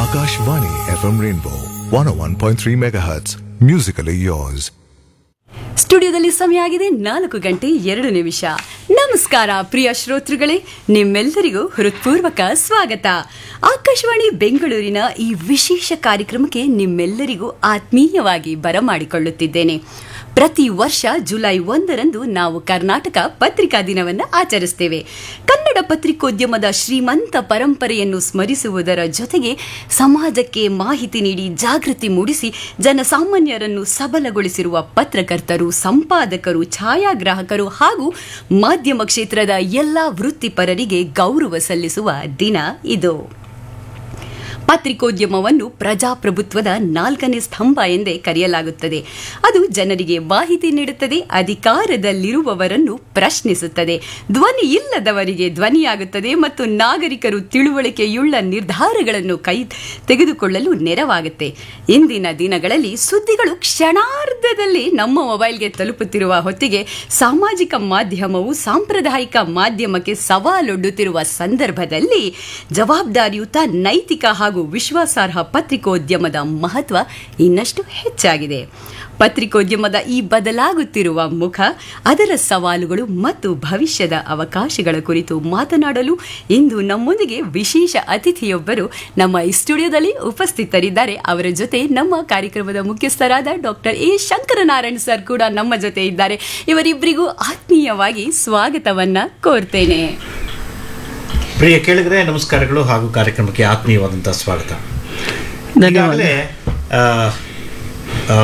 Akashvani FM Rainbow 101.3 MHz. Musically yours. ಸ್ಟುಡಿಯೋದಲ್ಲಿ ಸಮಯ ಆಗಿದೆ ನಾಲ್ಕು ಗಂಟೆ ಎರಡು ನಿಮಿಷ ನಮಸ್ಕಾರ ಪ್ರಿಯ ಶ್ರೋತೃಗಳೇ ನಿಮ್ಮೆಲ್ಲರಿಗೂ ಹೃತ್ಪೂರ್ವಕ ಸ್ವಾಗತ ಆಕಾಶವಾಣಿ ಬೆಂಗಳೂರಿನ ಈ ವಿಶೇಷ ಕಾರ್ಯಕ್ರಮಕ್ಕೆ ನಿಮ್ಮೆಲ್ಲರಿಗೂ ಆತ್ಮೀಯವಾಗಿ ಬರಮಾಡಿಕೊಳ್ಳುತ್ತಿದ್ದೇನೆ ಪ್ರತಿ ವರ್ಷ ಜುಲೈ ಒಂದರಂದು ನಾವು ಕರ್ನಾಟಕ ಪತ್ರಿಕಾ ದಿನವನ್ನು ಆಚರಿಸ್ತೇವೆ ಕನ್ನಡ ಪತ್ರಿಕೋದ್ಯಮದ ಶ್ರೀಮಂತ ಪರಂಪರೆಯನ್ನು ಸ್ಮರಿಸುವುದರ ಜೊತೆಗೆ ಸಮಾಜಕ್ಕೆ ಮಾಹಿತಿ ನೀಡಿ ಜಾಗೃತಿ ಮೂಡಿಸಿ ಜನಸಾಮಾನ್ಯರನ್ನು ಸಬಲಗೊಳಿಸಿರುವ ಪತ್ರಕರ್ತರು ಸಂಪಾದಕರು ಛಾಯಾಗ್ರಾಹಕರು ಹಾಗೂ ಮಾಧ್ಯಮ ಕ್ಷೇತ್ರದ ಎಲ್ಲ ವೃತ್ತಿಪರರಿಗೆ ಗೌರವ ಸಲ್ಲಿಸುವ ದಿನ ಇದು ಪತ್ರಿಕೋದ್ಯಮವನ್ನು ಪ್ರಜಾಪ್ರಭುತ್ವದ ನಾಲ್ಕನೇ ಸ್ತಂಭ ಎಂದೇ ಕರೆಯಲಾಗುತ್ತದೆ ಅದು ಜನರಿಗೆ ಮಾಹಿತಿ ನೀಡುತ್ತದೆ ಅಧಿಕಾರದಲ್ಲಿರುವವರನ್ನು ಪ್ರಶ್ನಿಸುತ್ತದೆ ಧ್ವನಿ ಇಲ್ಲದವರಿಗೆ ಧ್ವನಿಯಾಗುತ್ತದೆ ಮತ್ತು ನಾಗರಿಕರು ತಿಳುವಳಿಕೆಯುಳ್ಳ ನಿರ್ಧಾರಗಳನ್ನು ಕೈ ತೆಗೆದುಕೊಳ್ಳಲು ನೆರವಾಗುತ್ತೆ ಇಂದಿನ ದಿನಗಳಲ್ಲಿ ಸುದ್ದಿಗಳು ಕ್ಷಣಾರ್ಧದಲ್ಲಿ ನಮ್ಮ ಮೊಬೈಲ್ಗೆ ತಲುಪುತ್ತಿರುವ ಹೊತ್ತಿಗೆ ಸಾಮಾಜಿಕ ಮಾಧ್ಯಮವು ಸಾಂಪ್ರದಾಯಿಕ ಮಾಧ್ಯಮಕ್ಕೆ ಸವಾಲೊಡ್ಡುತ್ತಿರುವ ಸಂದರ್ಭದಲ್ಲಿ ಜವಾಬ್ದಾರಿಯುತ ನೈತಿಕ ಹಾಗೂ ವಿಶ್ವಾಸಾರ್ಹ ಪತ್ರಿಕೋದ್ಯಮದ ಮಹತ್ವ ಇನ್ನಷ್ಟು ಹೆಚ್ಚಾಗಿದೆ ಪತ್ರಿಕೋದ್ಯಮದ ಈ ಬದಲಾಗುತ್ತಿರುವ ಮುಖ ಅದರ ಸವಾಲುಗಳು ಮತ್ತು ಭವಿಷ್ಯದ ಅವಕಾಶಗಳ ಕುರಿತು ಮಾತನಾಡಲು ಇಂದು ನಮ್ಮೊಂದಿಗೆ ವಿಶೇಷ ಅತಿಥಿಯೊಬ್ಬರು ನಮ್ಮ ಈ ಸ್ಟುಡಿಯೋದಲ್ಲಿ ಉಪಸ್ಥಿತರಿದ್ದಾರೆ ಅವರ ಜೊತೆ ನಮ್ಮ ಕಾರ್ಯಕ್ರಮದ ಮುಖ್ಯಸ್ಥರಾದ ಡಾಕ್ಟರ್ ಎ ಶಂಕರನಾರಾಯಣ್ ಸರ್ ಕೂಡ ನಮ್ಮ ಜೊತೆ ಇದ್ದಾರೆ ಇವರಿಬ್ಬರಿಗೂ ಆತ್ಮೀಯವಾಗಿ ಸ್ವಾಗತವನ್ನ ಕೋರ್ತೇನೆ ಪ್ರಿಯ ಕೇಳಿದ್ರೆ ನಮಸ್ಕಾರಗಳು ಹಾಗೂ ಕಾರ್ಯಕ್ರಮಕ್ಕೆ ಆತ್ಮೀಯವಾದಂಥ ಸ್ವಾಗತ ಧನ್ಯವಾದ ಈಗಾಗಲೇ ಆ, ಆ,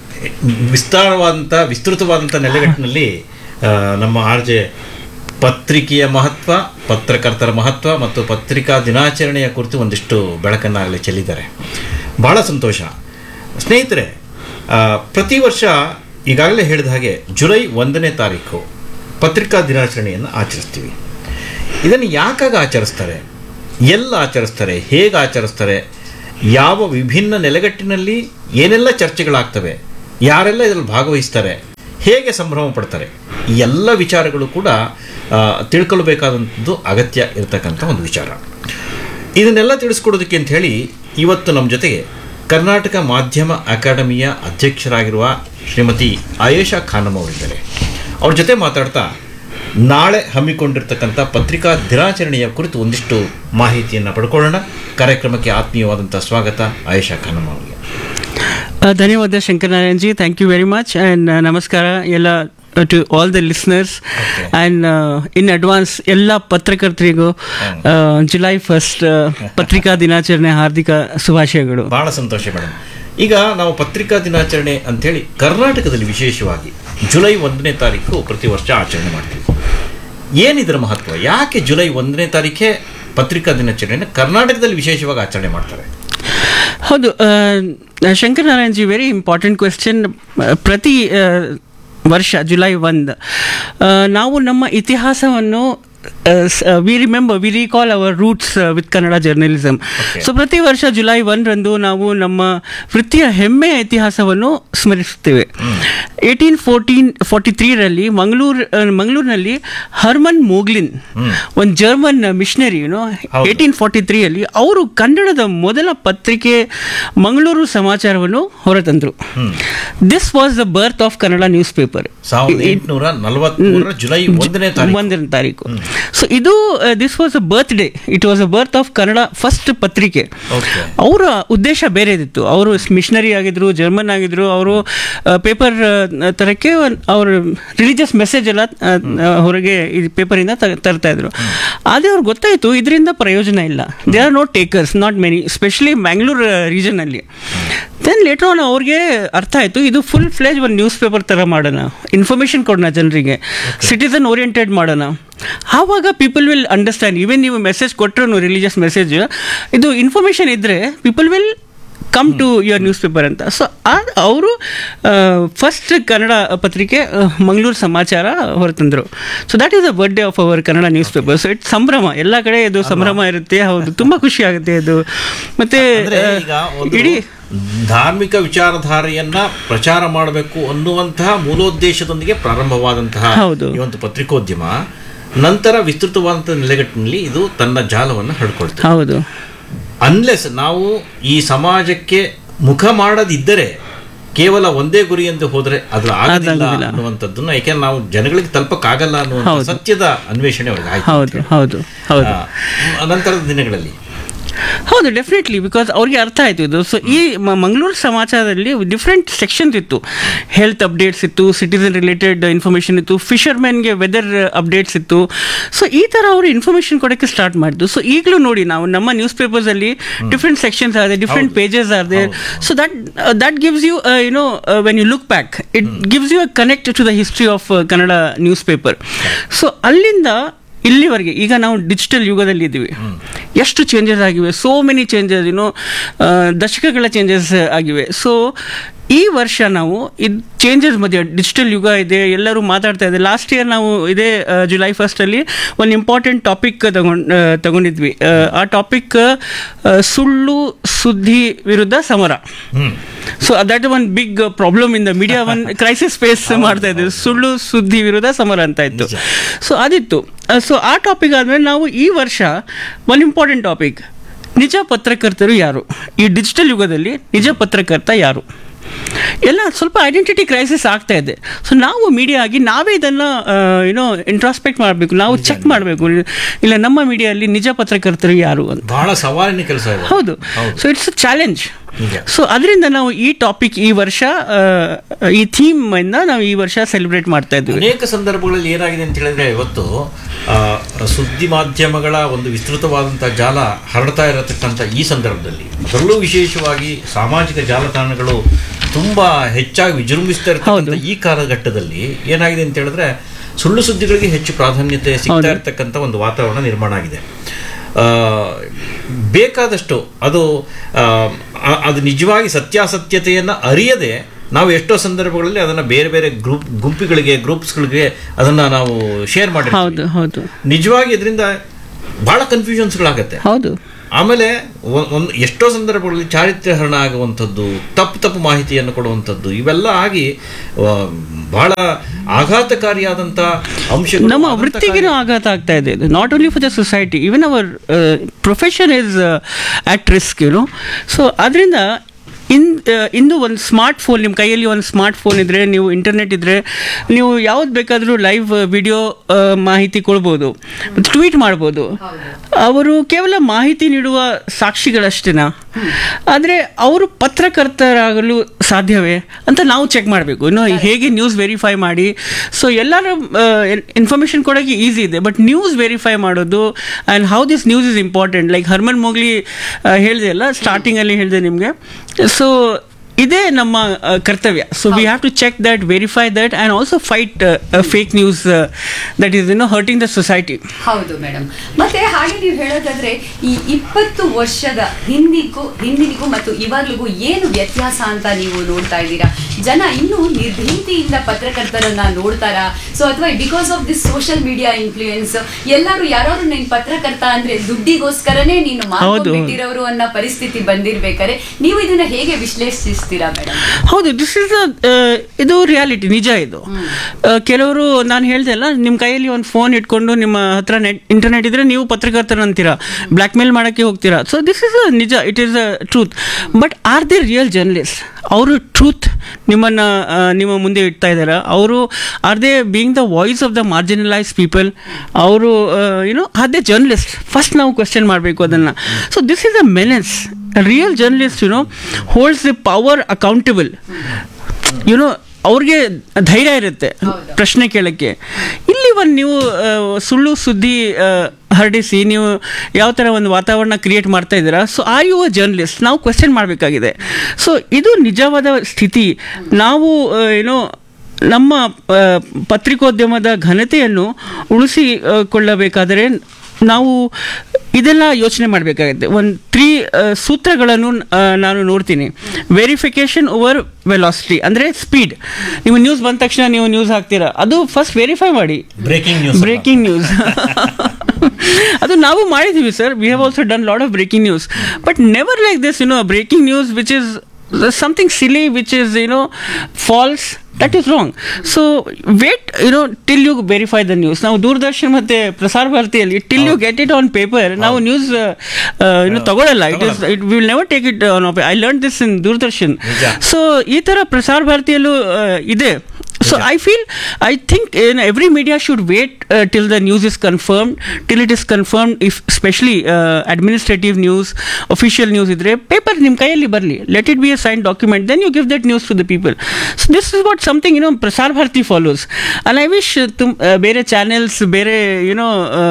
ವಿಸ್ತಾರವಾದಂಥ ವಿಸ್ತೃತವಾದಂಥ ನೆಲೆಗಟ್ಟಿನಲ್ಲಿ ಆ, ನಮ್ಮ ಆರ್ ಜೆ ಪತ್ರಿಕೆಯ ಮಹತ್ವ ಪತ್ರಕರ್ತರ ಮಹತ್ವ ಮತ್ತು ಪತ್ರಿಕಾ ದಿನಾಚರಣೆಯ ಕುರಿತು ಒಂದಿಷ್ಟು ಬೆಳಕನ್ನಾಗಲೇ ಚೆಲ್ಲಿದ್ದಾರೆ ಬಹಳ ಸಂತೋಷ ಸ್ನೇಹಿತರೆ ಆ, ಪ್ರತಿ ವರ್ಷ ಈಗಾಗಲೇ ಹೇಳಿದ ಹಾಗೆ ಜುಲೈ ಒಂದನೇ ತಾರೀಕು ಪತ್ರಿಕಾ ದಿನಾಚರಣೆಯನ್ನು ಆಚರಿಸ್ತೀವಿ ಇದನ್ನು ಯಾಕಾಗ ಆಚರಿಸ್ತಾರೆ ಎಲ್ಲ ಆಚರಿಸ್ತಾರೆ ಹೇಗೆ ಆಚರಿಸ್ತಾರೆ ಯಾವ ವಿಭಿನ್ನ ನೆಲೆಗಟ್ಟಿನಲ್ಲಿ ಏನೆಲ್ಲ ಚರ್ಚೆಗಳಾಗ್ತವೆ ಯಾರೆಲ್ಲ ಇದರಲ್ಲಿ ಭಾಗವಹಿಸ್ತಾರೆ ಹೇಗೆ ಸಂಭ್ರಮ ಪಡ್ತಾರೆ ಈ ಎಲ್ಲ ವಿಚಾರಗಳು ಕೂಡ ಆ, ತಿಳ್ಕೊಳ್ಬೇಕಾದಂಥದ್ದು ಅಗತ್ಯ ಇರತಕ್ಕಂಥ ಒಂದು ವಿಚಾರ ಇದನ್ನೆಲ್ಲ ತಿಳಿಸ್ಕೊಡೋದಕ್ಕೆ ಅಂತ ಹೇಳಿ ಇವತ್ತು ನಮ್ಮ ಜೊತೆಗೆ ಕರ್ನಾಟಕ ಮಾಧ್ಯಮ ಅಕಾಡೆಮಿಯ ಅಧ್ಯಕ್ಷರಾಗಿರುವ ಶ್ರೀಮತಿ ಆಯೇಷಾ ಖಾನಮ್ ಅವರಿದ್ದಾರೆ ಅವ್ರ ಜೊತೆ ಮಾತಾಡ್ತಾ ನಾಳೆ ಹಮ್ಮಿಕೊಂಡಿರ್ತಕ್ಕಂಥ ಪತ್ರಿಕಾ ದಿನಾಚರಣೆಯ ಕುರಿತು ಒಂದಿಷ್ಟು ಮಾಹಿತಿಯನ್ನು ಪಡ್ಕೊಳ್ಳೋಣ ಕಾರ್ಯಕ್ರಮಕ್ಕೆ ಆತ್ಮೀಯವಾದಂಥ ಸ್ವಾಗತ ಆಯೇಷಾ ಖಾನಮ್ ಅವರಿಗೆ Uh, ಧನ್ಯವಾದ Shankaranarayan ji thank you very much and ನಮಸ್ಕಾರ ಎಲ್ಲ to all the listeners and in advance ಎಲ್ಲ ಪತ್ರಕರ್ತರಿಗೂ ಜುಲೈ ಫಸ್ಟ್ ಪತ್ರಿಕಾ ದಿನಾಚರಣೆ ಹಾರ್ದಿಕ ಶುಭಾಶಯಗಳು ಬಹಳ ಸಂತೋಷ ಮೇಡಮ್ ಈಗ ನಾವು ಪತ್ರಿಕಾ ದಿನಾಚರಣೆ ಅಂಥೇಳಿ ಕರ್ನಾಟಕದಲ್ಲಿ ವಿಶೇಷವಾಗಿ ಜುಲೈ ಒಂದನೇ ತಾರೀಕು ಪ್ರತಿ ವರ್ಷ ಆಚರಣೆ ಮಾಡ್ತೀವಿ ಏನಿದರ ಮಹತ್ವ ಯಾಕೆ ಜುಲೈ ಒಂದನೇ ತಾರೀಕೆ ಪತ್ರಿಕಾ ದಿನಾಚರಣೆಯನ್ನು ಕರ್ನಾಟಕದಲ್ಲಿ ವಿಶೇಷವಾಗಿ ಆಚರಣೆ ಮಾಡ್ತಾರೆ ಹೌದು Shankar Narayan ji very important question ಪ್ರತಿ ಆ, ವರ್ಷ ಜುಲೈ ಒಂದು ಆ, ನಾವು ನಮ್ಮ ಇತಿಹಾಸವನ್ನು we remember we recall our roots with Kannada journalism Okay. So ಪ್ರತಿ ವರ್ಷ ಜುಲೈ ಒಂದರಂದು ನಾವು ನಮ್ಮ ವೃತ್ತಿಯ ಹೆಮ್ಮೆಯ ಇತಿಹಾಸವನ್ನು ಸ್ಮರಿಸುತ್ತೇವೆ ಏಯ್ಟೀನ್ ಫೋರ್ಟೀನ್ ಫಾರ್ಟಿ ತ್ರೀರಲ್ಲಿ ಮಂಗಳೂರು ಮಂಗಳೂರಿನಲ್ಲಿ ಹರ್ಮನ್ ಮೋಗ್ಲಿನ್ ಒಂದು ಜರ್ಮನ್ ಮಿಷನರಿ ಯುನೋ ಹೌದು. ಏಯ್ಟೀನ್ ಫಾರ್ಟಿ ತ್ರೀಯಲ್ಲಿ ಅವರು ಕನ್ನಡದ ಮೊದಲ ಪತ್ರಿಕೆ ಮಂಗಳೂರು ಸಮಾಚಾರವನ್ನು ಹೊರತಂದರು this was the birth of Kannada news paper ಸಾವಿರದ ಎಂಟುನೂರ ನಲವತ್ಮೂರರ ಜುಲೈ ಒಂದನೇ ತಾರೀಕು ಒಂದನೇ ತಾರೀಕು ಸೊ ಇದು this was a birthday it was a birth of Kannada first ಪತ್ರಿಕೆ Okay. ಅವರ ಉದ್ದೇಶ ಬೇರೆದಿತ್ತು ಅವರು ಮಿಷನರಿ ಆಗಿದ್ರು ಜರ್ಮನ್ ಆಗಿದ್ರು ಅವರು ಪೇಪರ್ ತರಕ್ಕೆ ಅವರು ರಿಲಿಜಿಯಸ್ ಮೆಸೇಜ್ ಎಲ್ಲ ಆ, ಆ, ಹೊರಗೆ ಈ ಪೇಪರಿಂದ ತರ್ತಾ ಇದ್ರು ಆದರೆ ಅವ್ರಿಗೆ ಗೊತ್ತಾಯಿತು ಇದರಿಂದ ಪ್ರಯೋಜನ ಇಲ್ಲ they are not takers not many specially Mangalore ರೀಜನಲ್ಲಿ ದೆನ್ ಲೇಟರ್ ಆನ್ ಅವ್ರಿಗೆ ಅರ್ಥ ಆಯಿತು ಇದು ಫುಲ್ ಫ್ಲೇಜ್ ಒಂದು ನ್ಯೂಸ್ ಪೇಪರ್ ಥರ ಮಾಡೋಣ ಇನ್ಫಾರ್ಮೇಷನ್ ಕೊಡೋಣ ಜನರಿಗೆ ಸಿಟಿಸನ್ ಓರಿಯೆಂಟೆಡ್ ಮಾಡೋಣ ಆವಾಗ ಪೀಪಲ್ ವಿಲ್ ಅಂಡರ್ಸ್ಟ್ಯಾಂಡ್ ಈವನ್ ನೀವು ಮೆಸೇಜ್ ಕೊಟ್ಟರು ರಿಲಿಜಿಯಸ್ ಮೆಸೇಜ್ ಇದು ಇನ್ಫಾರ್ಮೇಷನ್ ಇದ್ದರೆ people will come to your newspaper ಅಂತ ಸೊ ಅವರು ಫಸ್ಟ್ ಕನ್ನಡ ಪತ್ರಿಕೆ ಮಂಗಳೂರು ಸಮಾಚಾರ ಹೊರತಂದರು so that is the birthday of our Kannada newspaper so it ಸಂಭ್ರಮ ಎಲ್ಲ ಕಡೆ ಇದು ಸಂಭ್ರಮ ಇರುತ್ತೆ ಹೌದು ತುಂಬ ಖುಷಿ ಆಗುತ್ತೆ ಇದು ಮತ್ತೆ ಅಂದ್ರೆ ಈಗ ಒಂದು ಇಡೀ ಧಾರ್ಮಿಕ ವಿಚಾರಧಾರೆಯನ್ನ ಪ್ರಚಾರ ಮಾಡಬೇಕು ಅನ್ನುವಂತಹ ಮೂಲೋದ್ದೇಶದೊಂದಿಗೆ ಪ್ರಾರಂಭವಾದಂತಹ ಹೌದು. ಈ ಒಂದು ಪತ್ರಿಕೋದ್ಯಮ ನಂತರ ವಿಸ್ತೃತವಾದಂತಹ ನೆಲೆಗಟ್ಟಿನಲ್ಲಿ ಇದು ತನ್ನ ಜಾಲವನ್ನು ಹರಡ್ಕೊಳ್ತದೆ ಹೌದು ಅನ್ಲೆಸ್ ನಾವು ಈ ಸಮಾಜಕ್ಕೆ ಮುಖ ಮಾಡದಿದ್ದರೆ ಕೇವಲ ಒಂದೇ ಗುರಿ ಎಂದು ಹೋದ್ರೆ ಅದ್ರ ಆಗೋದಿಲ್ಲ ಅದಾಗೋದಿಲ್ಲ. ಅನ್ನುವಂಥದ್ದನ್ನ ಯಾಕೆಂದ್ರೆ ನಾವು ಜನಗಳಿಗೆ ತಲುಪಕ್ಕಾಗಲ್ಲ ಅನ್ನುವಂಥ ಹೌದು. ಸತ್ಯದ ಅನ್ವೇಷಣೆ ಅವ್ರಿಗೆ ಆಯ್ತು ಹೌದು ಹೌದು ಹೌದು ಆ, ನಂತರದ ದಿನಗಳಲ್ಲಿ ಹೌದು ಡೆಫಿನೆಟ್ಲಿ ಬಿಕಾಸ್ ಅವ್ರಿಗೆ ಅರ್ಥ ಆಯ್ತು ಇದು ಸೊ ಈ ಮ- ಮಂಗಳೂರು ಸಮಾಚಾರದಲ್ಲಿ ಡಿಫ್ರೆಂಟ್ ಸೆಕ್ಷನ್ಸ್ ಇತ್ತು ಹೆಲ್ತ್ ಅಪ್ಡೇಟ್ಸ್ ಇತ್ತು ಸಿಟಿಸನ್ ರಿಲೇಟೆಡ್ ಇನ್ಫಾರ್ಮೇಷನ್ ಇತ್ತು ಫಿಶರ್ಮೆನ್ಗೆ ವೆದರ್ ಅಪ್ಡೇಟ್ಸ್ ಇತ್ತು ಸೊ ಈ ಥರ ಅವರು ಇನ್ಫಾರ್ಮೇಷನ್ ಕೊಡೋಕ್ಕೆ ಸ್ಟಾರ್ಟ್ ಮಾಡಿದ್ದು ಸೊ ಈಗಲೂ ನೋಡಿ ನಾವು ನಮ್ಮ ನ್ಯೂಸ್ ಪೇಪರ್ಸಲ್ಲಿ ಡಿಫ್ರೆಂಟ್ ಸೆಕ್ಷನ್ಸ್ ಆಗಿದೆ ಡಿಫ್ರೆಂಟ್ ಪೇಜಸ್ ಆಗಿದೆ so that that gives you you know when you look back it gives you a connect to the history of Kannada newspaper so ಅಲ್ಲಿಂದ ಇಲ್ಲಿವರೆಗೆ ಈಗ ನಾವು ಡಿಜಿಟಲ್ ಯುಗದಲ್ಲಿ ಇದ್ದೀವಿ ಎಷ್ಟು ಚೇಂಜಸ್ ಆಗಿವೆ ಸೋ ಮೆನಿ ಚೇಂಜಸ್ ಏನು ದಶಕಗಳ ಚೇಂಜಸ್ ಆಗಿವೆ ಸೊ ಈ ವರ್ಷ ನಾವು ಇದು ಚೇಂಜಸ್ ಮಧ್ಯೆ ಡಿಜಿಟಲ್ ಯುಗ ಇದೆ ಎಲ್ಲರೂ ಮಾತಾಡ್ತಾ ಇದೆ ಲಾಸ್ಟ್ ಇಯರ್ ನಾವು ಇದೇ ಆ, ಜುಲೈ ಫಸ್ಟಲ್ಲಿ ಒಂದು ಇಂಪಾರ್ಟೆಂಟ್ ಟಾಪಿಕ್ ತಗೊಂಡ್ ಆ, ತಗೊಂಡಿದ್ವಿ ಆ, ಆ ಟಾಪಿಕ್ ಸುಳ್ಳು ಸುದ್ದಿ ವಿರುದ್ಧ ಸಮರ so that one big problem in the media one crisis face ಮಾಡ್ತಾ ಇದ್ದೀವಿ ಸುಳ್ಳು ಸುದ್ದಿ ವಿರುದ್ಧ ಸಮರ ಅಂತ ಇತ್ತು ಸೊ ಅದಿತ್ತು ಸೊ ಆ ಟಾಪಿಕ್ ಆದಮೇಲೆ ನಾವು ಈ ವರ್ಷ ಒನ್ ಇಂಪಾರ್ಟೆಂಟ್ ಟಾಪಿಕ್ ನಿಜ ಪತ್ರಕರ್ತರು ಯಾರು ಈ ಡಿಜಿಟಲ್ ಯುಗದಲ್ಲಿ ನಿಜ ಪತ್ರಕರ್ತ ಯಾರು ಎಲ್ಲ ಸ್ವಲ್ಪ ಐಡೆಂಟಿಟಿ ಕ್ರೈಸಿಸ್ ಆಗ್ತಾ ಇದೆ ಸೊ ನಾವು ಮೀಡಿಯಾ ಆಗಿ ನಾವೇ ಇದನ್ನು ಏನೋ ಇಂಟ್ರಾಸ್ಪೆಕ್ಟ್ ಮಾಡಬೇಕು ನಾವು ಚೆಕ್ ಮಾಡಬೇಕು ಇಲ್ಲ ನಮ್ಮ ಮೀಡಿಯಲ್ಲಿ ನಿಜ ಪತ್ರಕರ್ತರು ಯಾರು ಅಂತ ಬಹಳ ಸವಾಲಿನ ಕೆಲಸ ಇದೆ ಹೌದು ಸೊ ಇಟ್ಸ್ ಅ ಚಾಲೆಂಜ್ ನಿಜ. ಸೊ ಅದರಿಂದ ನಾವು ಈ ಟಾಪಿಕ್ ಈ ವರ್ಷ ಆ, ಈ ಥೀಮ್ ಇಂದ ನಾವು ಈ ವರ್ಷ ಸೆಲೆಬ್ರೇಟ್ ಮಾಡ್ತಾ ಇದ್ದೀವಿ ಅನೇಕ ಸಂದರ್ಭಗಳಲ್ಲಿ ಏನಾಗಿದೆ ಅಂತ ಹೇಳಿದ್ರೆ ಇವತ್ತು ಆ, ಸುದ್ದಿ ಮಾಧ್ಯಮಗಳ ಒಂದು ವಿಸ್ತೃತವಾದಂತಹ ಜಾಲ ಹರಡ್ತಾ ಇರತಕ್ಕಂಥ ಈ ಸಂದರ್ಭದಲ್ಲಿ ಅದರಲ್ಲೂ ವಿಶೇಷವಾಗಿ ಸಾಮಾಜಿಕ ಜಾಲತಾಣಗಳು ತುಂಬಾ ಹೆಚ್ಚಾಗಿ ವಿಜೃಂಭಿಸ್ತಾ ಇರತಕ್ಕಂಥ ಹೌದು. ಈ ಕಾಲಘಟ್ಟದಲ್ಲಿ ಏನಾಗಿದೆ ಅಂತ ಹೇಳಿದ್ರೆ ಸುಳ್ಳು ಸುದ್ದಿಗಳಿಗೆ ಹೆಚ್ಚು ಪ್ರಾಧಾನ್ಯತೆ ಸಿಗ್ತಾ ಹೌದು. ಇರತಕ್ಕಂಥ ಒಂದು ವಾತಾವರಣ ನಿರ್ಮಾಣ ಆಗಿದೆ ಆ, ಬೇಕಾದಷ್ಟು ಅದು ಆ, ಆ- ಅದು ನಿಜವಾಗಿ ಸತ್ಯಾಸತ್ಯತೆಯನ್ನು ಅರಿಯದೆ ನಾವು ಎಷ್ಟೋ ಸಂದರ್ಭಗಳಲ್ಲಿ ಅದನ್ನು ಬೇರೆ ಬೇರೆ ಗ್ರೂಪ್ ಗುಂಪುಗಳಿಗೆ ಗ್ರೂಪ್ಸ್ಗಳಿಗೆ ಅದನ್ನು ನಾವು ಶೇರ್ ಮಾಡಿ ಹೌದು ಹೌದು ನಿಜವಾಗಿ ಇದರಿಂದ ಬಹಳ ಕನ್ಫ್ಯೂಷನ್ಸ್ಗಳಾಗತ್ತೆ ಹೌದು ಆಮೇಲೆ ಒಂದು ಎಷ್ಟೋ ಸಂದರ್ಭಗಳಲ್ಲಿ ಚಾರಿತ್ರ್ಯಹರಣ ಆಗುವಂಥದ್ದು ತಪ್ಪು ತಪ್ಪು ಮಾಹಿತಿಯನ್ನು ಕೊಡುವಂಥದ್ದು ಇವೆಲ್ಲ ಆಗಿ ಆ, ಬಹಳ ಆಘಾತಕಾರಿಯಾದಂಥ ಅಂಶಗಳು ನಮ್ಮ ಆಘಾತಕಾರಿ- ವೃತ್ತಿಗಿನೂ ಆಘಾತ ಆಗ್ತಾ ಇದೆ not only for the society even our profession is at risk you know so ಅದರಿಂದ ಇನ್ ಇಂದು ಒಂದು ಸ್ಮಾರ್ಟ್ ಫೋನ್ ನಿಮ್ಮ ಕೈಯಲ್ಲಿ ಒಂದು ಸ್ಮಾರ್ಟ್ ಫೋನ್ ಇದ್ದರೆ ನೀವು ಇಂಟರ್ನೆಟ್ ಇದ್ದರೆ ನೀವು ಯಾವ್ದು ಬೇಕಾದರೂ ಲೈವ್ ವಿಡಿಯೋ ಮಾಹಿತಿ ಕೊಡ್ಬೋದು ಟ್ವೀಟ್ ಮಾಡ್ಬೋದು ಅವರು ಕೇವಲ ಮಾಹಿತಿ ನೀಡುವ ಸಾಕ್ಷಿಗಳಷ್ಟೇನಾ ಆದರೆ ಅವರು ಪತ್ರಕರ್ತರಾಗಲು ಸಾಧ್ಯವೇ ಅಂತ ನಾವು ಚೆಕ್ ಮಾಡಬೇಕು ಇನ್ನು ಹೇಗೆ ನ್ಯೂಸ್ ವೆರಿಫೈ ಮಾಡಿ ಸೊ ಎಲ್ಲರ ಇನ್ಫಾರ್ಮೇಷನ್ ಕೊಡೋಕ್ಕೆ ಈಸಿ ಇದೆ ಬಟ್ ನ್ಯೂಸ್ ವೆರಿಫೈ ಮಾಡೋದು and how this news is important like Hermann Mogli ಹೇಳಿದೆ ಅಲ್ಲ ಸ್ಟಾರ್ಟಿಂಗಲ್ಲಿ ಹೇಳಿದೆ ನಿಮಗೆ ಸೊ ಇದೇ ನಮ್ಮ ಆ, ಕರ್ತವ್ಯ so we have to check that verify that and also fight fake news that is no hurting the society ಹೌದು ಮೇಡಮ್ ಮತ್ತೆ ಹಾಗೆ ನೀವು ಹೇಳೋದಾದ್ರೆ ಈ ಇಪ್ಪತ್ತು ವರ್ಷದ ಹಿಂದಿಗೂ ಹಿಂದಿನಿಗೂ ಮತ್ತು ಇವಾಗ್ಲಿಗೂ ಏನು ವ್ಯತ್ಯಾಸ ಅಂತ ನೀವು ನೋಡ್ತಾ ಇದ್ದೀರಾ ಜನ ಇನ್ನೂ ನಿರ್ಭೀತಿಯಿಂದ ಪತ್ರಕರ್ತರನ್ನ ನೋಡ್ತಾರಾ ಸೊ ಅಥವಾ because of this social media influence ಎಲ್ಲರೂ ಯಾರಾದ್ರೂ ನೀನ್ ಪತ್ರಕರ್ತ ಅಂದ್ರೆ ದುಡ್ಡಿಗೋಸ್ಕರನೇ ನೀನು ಮಾಡ್ಕೊಂಡ್ಬಿಟ್ಟಿರೋರು ಅನ್ನೋ ಪರಿಸ್ಥಿತಿ ಬಂದಿರ್ಬೇಕಾದ್ರೆ ನೀವು ಇದನ್ನ ಹೇಗೆ ವಿಶ್ಲೇಷಿಸ್ತೀರಾ ಮೇಡಮ್ ಹೌದು ದಿಸ್ ಇಸ್ ಇದು ರಿಯಾಲಿಟಿ ನಿಜ ಇದು ಆ, ಕೆಲವರು ನಾನು ಹೇಳ್ದೆ ಅಲ್ಲ ನಿಮ್ಮ ಕೈಯಲ್ಲಿ ಒಂದು ಫೋನ್ ಇಟ್ಕೊಂಡು ನಿಮ್ಮ ಹತ್ರ ನೆಟ್ ಇಂಟರ್ನೆಟ್ ಇದ್ರೆ ನೀವು ಪತ್ರಕರ್ತರು ಅಂತೀರಾ ಬ್ಲ್ಯಾಕ್ ಮೇಲ್ ಮಾಡೋಕ್ಕೆ ಹೋಗ್ತೀರಾ ಸೊ ದಿಸ್ ಇಸ್ ನಿಜ it is a truth but are they real journalist ಅವರು ಟ್ರೂತ್ ನಿಮ್ಮನ್ನು ನಿಮ್ಮ ಮುಂದೆ ಇಡ್ತಾ ಇದ್ದಾರೆ ಅವರು are they being the voice of the marginalise people ಅವರು you know are they journalist first ನಾವು ಕ್ವೆಶನ್ ಮಾಡಬೇಕು ಅದನ್ನು so this is a menace real journalist you know holds the power accountable you know ಅವ್ರಿಗೆ ಧೈರ್ಯ ಇರುತ್ತೆ ಪ್ರಶ್ನೆ ಕೇಳಕ್ಕೆ ಇಲ್ಲಿ ಒಂದು ನೀವು ಆ, ಸುಳ್ಳು ಸುದ್ದಿ ಆ, ಹರಡಿಸಿ ನೀವು ಯಾವ ಥರ ಒಂದು ವಾತಾವರಣ ಕ್ರಿಯೇಟ್ ಮಾಡ್ತಾ ಇದ್ದೀರಾ so are you a journalist ನಾವು ಕ್ವೆಶನ್ ಮಾಡಬೇಕಾಗಿದೆ ಸೊ ಇದು ನಿಜವಾದ ಸ್ಥಿತಿ ನಾವು ಆ, ಏನೋ ನಮ್ಮ ಆ, ಪತ್ರಿಕೋದ್ಯಮದ ಘನತೆಯನ್ನು ಉಳಿಸಿಕೊಳ್ಳಬೇಕಾದರೆ ನಾವು ಇದೆಲ್ಲ ಯೋಚನೆ ಮಾಡಬೇಕಾಗುತ್ತೆ ಒಂದು ತ್ರೀ ಸೂತ್ರಗಳನ್ನು ಆ, ನಾನು ನೋಡ್ತೀನಿ ವೆರಿಫಿಕೇಶನ್ ಓವರ್ ವೆಲಾಸಿಟಿ ಅಂದರೆ ಸ್ಪೀಡ್ ನೀವು ನ್ಯೂಸ್ ಬಂದ ತಕ್ಷಣ ನೀವು ನ್ಯೂಸ್ ಹಾಕ್ತೀರಾ ಅದು ಫಸ್ಟ್ ವೆರಿಫೈ ಮಾಡಿ ಬ್ರೇಕಿಂಗ್ ನ್ಯೂಸ್ ಬ್ರೇಕಿಂಗ್ ನ್ಯೂಸ್ ಅದು ನಾವು ಮಾಡಿದ್ದೀವಿ sir we have also done lot of breaking news but never like this you know breaking news which is something silly which is you know false that is wrong so wait you know till you verify the news ನಾವು ದೂರದರ್ಶನ್ ಮತ್ತೆ ಪ್ರಸಾರ ಭಾರತಿಯಲ್ಲಿ till you get it on paper ನಾವು news ಇನ್ನು ತಗೊಳ್ಳಲ್ಲ it is it will never take it on I learn this in Doordarshan ನಿಜ. So ಈ ಥರ ಪ್ರಸಾರ ಭಾರತಿಯಲ್ಲೂ ಆ, ಇದೆ so I feel I think every media should wait till the news is confirmed till it is confirmed if specially administrative news official news ಇದ್ರೆ paper ನಿಮ್ಮ ಕೈಯಲ್ಲಿ ಬರಲಿ let it be a sign document then you give that news to the people so this is what something you know Prasar Bharati follows and I wish ತುಮ್ ಆ, ಬೇರೆ channels ಬೇರೆ YONO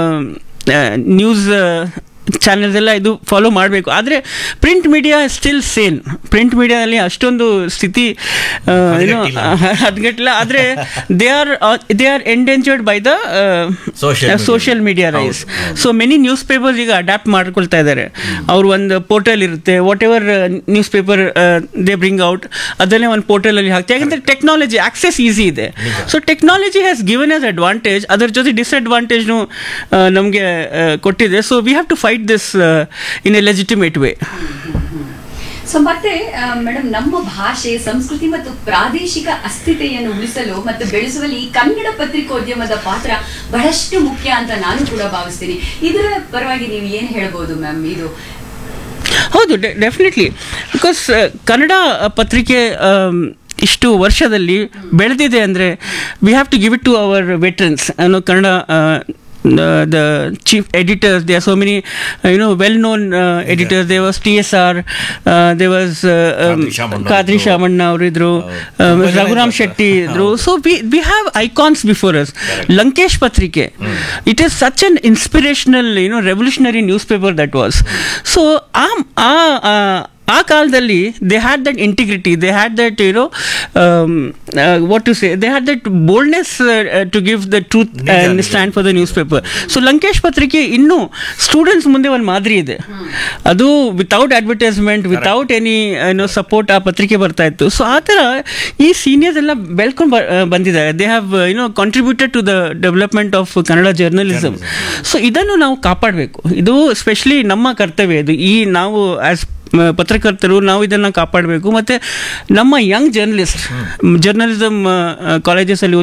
news channels ಎಲ್ಲ ಇದು ಫಾಲೋ ಮಾಡಬೇಕು ಆದರೆ print media still same print ಮೀಡಿಯಾದಲ್ಲಿ ಅಷ್ಟೊಂದು ಸ್ಥಿತಿ ಏನೋ ಹದ್ಗಟ್ಟಿಲ್ಲ ಆದರೆ they are they are endangered by the Social media. Social media rise so many newspapers ಈಗ ಅಡ್ಯಾಪ್ಟ್ ಮಾಡ್ಕೊಳ್ತಾ ಇದ್ದಾರೆ ಅವ್ರ ಒಂದು ಪೋರ್ಟಲ್ ಇರುತ್ತೆ whatever newspaper they bring out ಅದನ್ನೇ ಒಂದು ಪೋರ್ಟಲಲ್ಲಿ ಹಾಕ್ತಾರೆ ಯಾಕಂದರೆ ಟೆಕ್ನಾಲಜಿ ಆಕ್ಸೆಸ್ ಈಸಿ ಇದೆ so technology has given us advantage ಅದರ ಜೊತೆ ಡಿಸ್ಅಡ್ವಾಂಟೇಜ್ನು ನಮಗೆ ಕೊಟ್ಟಿದೆ so we have to fight this in a legitimate way so ಮತ್ತೆ ಮೇಡಮ್ ನಮ್ಮ ಭಾಷೆ ಸಂಸ್ಕೃತಿ ಮತ್ತು ಪ್ರಾದೇಶಿಕ ಅಸ್ಥಿತೆಯನ್ನು ಉಳಿಸಲು ಮತ್ತು ಬೆಳೆಸುವಲ್ಲಿ ಈ ಕನ್ನಡ ಪತ್ರಿಕೋದ್ಯಮದ ಪಾತ್ರ ಬಹಳಷ್ಟು ಮುಖ್ಯ ಅಂತ ನಾನು ಕೂಡ ಭಾವಿಸ್ತೀನಿ ಇದರ ಪರವಾಗಿ ನೀವು ಏನು ಹೇಳ್ಬೋದು ಮ್ಯಾಮ್ ಇದು ಹೌದು ಡೆಫಿನೆಟ್ಲಿ ಬಿಕಾಸ್ ಕನ್ನಡ ಪತ್ರಿಕೆ ಆಮ್, ಇಷ್ಟು ವರ್ಷದಲ್ಲಿ ಬೆಳೆದಿದೆ ಅಂದರೆ we have to give it to our veterans ಅನ್ನೋ Kannada the chief editors they are so many you know well known editors they was T S R they was Khadri Shamanna Khadri ಇದ್ರು. ಶಾಮಣ್ಣ ಅವರಿದ್ರು ತುಂಬಾ ಜನ ರಘುರಾಮ್ ಇದ್ದಾರೆ. ಶೆಟ್ಟಿ ಇದ್ರು so we we have icons before us Lankesh Patrike it is such an inspirational you know revolutionary newspaper that was so uh uh- uh- ಆ ಕಾಲದಲ್ಲಿ they had that integrity they had that you know what to say they had that boldness to give the truth ನಿಜ, ನಿಜ. Stand for the newspaper so Lankesh Patrike ಇನ್ನೂ students ಮುಂದೆ ಒಂದು ಮಾದರಿ ಇದೆ ಅದು ವಿತೌಟ್ ಅಡ್ವರ್ಟೈಸ್ಮೆಂಟ್ ವಿತೌಟ್ ಎನಿ ಏನೋ ಸಪೋರ್ಟ್ ಆ ಪತ್ರಿಕೆ ಬರ್ತಾ ಇತ್ತು ಸೊ ಆ ಥರ ಈ ಸೀನಿಯರ್ಸ್ ಎಲ್ಲ ಬೆಳ್ಕೊಂಡು ಬಂದಿದ್ದಾರೆ they have you know contributed to the development of Kannada journalism so ಇದನ್ನು ನಾವು ಕಾಪಾಡಬೇಕು ಇದು ಸ್ಪೆಷಲಿ ನಮ್ಮ ಕರ್ತವ್ಯ ಇದು ಈ ನಾವು ಆಸ್ ಪತ್ರಕರ್ತರು ನಾವು ಇದನ್ನು ಕಾಪಾಡಬೇಕು ಮತ್ತು ನಮ್ಮ ಯಂಗ್ ಜರ್ನಲಿಸ್ಟ್ ಜರ್ನಲಿಸಮ್ ಕಾಲೇಜಸಲ್ಲಿ